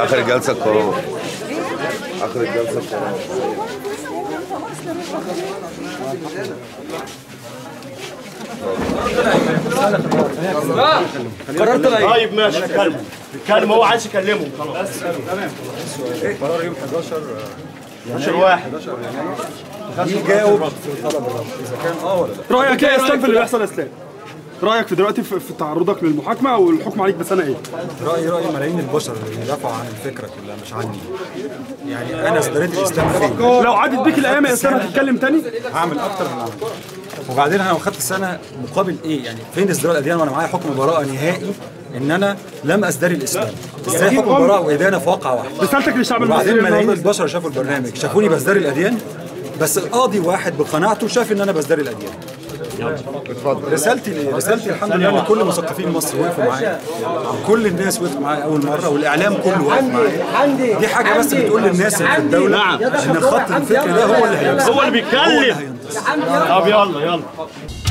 اخر الجلسه القرار اخر الجلسه القرار قررت ايه؟ طيب ماشي اتكلم اتكلم هو عايز يكلمه خلاص قرار يوم 11 11 واحد يجاوب في طلب الرد اذا كان اه ولا لا رايك ايه يا اسلام في اللي بيحصل يا اسلام؟ رايك في دلوقتي في في تعرضك للمحاكمه والحكم عليك بسنه ايه؟ رايي راي ملايين البشر اللي دافعوا عن الفكره كلها مش عني يعني انا ازدريت الاسلام فين لو عدت بيك الايام يا اسلام هتتكلم تاني؟ هعمل اكتر من عمل وبعدين انا خدت سنه مقابل ايه يعني فين ازدراء الاديان وانا معايا حكم براءه نهائي ان انا لم ازدري الاسلام ازاي حكم براءه وادانه في واقعه واحده رسالتك للشعب المصري وبعدين ملايين النهارده البشر شافوا البرنامج شافوني بزدري الاديان بس القاضي واحد بقناعته شاف ان انا بزدري الاديان رسالتي ليه؟ رسالتي الحمد لله ان كل مثقفين مصر وقفوا معايا كل الناس وقفوا معايا اول مره والاعلام كله وقف معايا دي حاجه بس بتقول للناس اللي في الدوله ان الخط الفكري ده هو اللي هينتصر هو اللي هو اللي بيتكلم هينتصر طب يلا يلا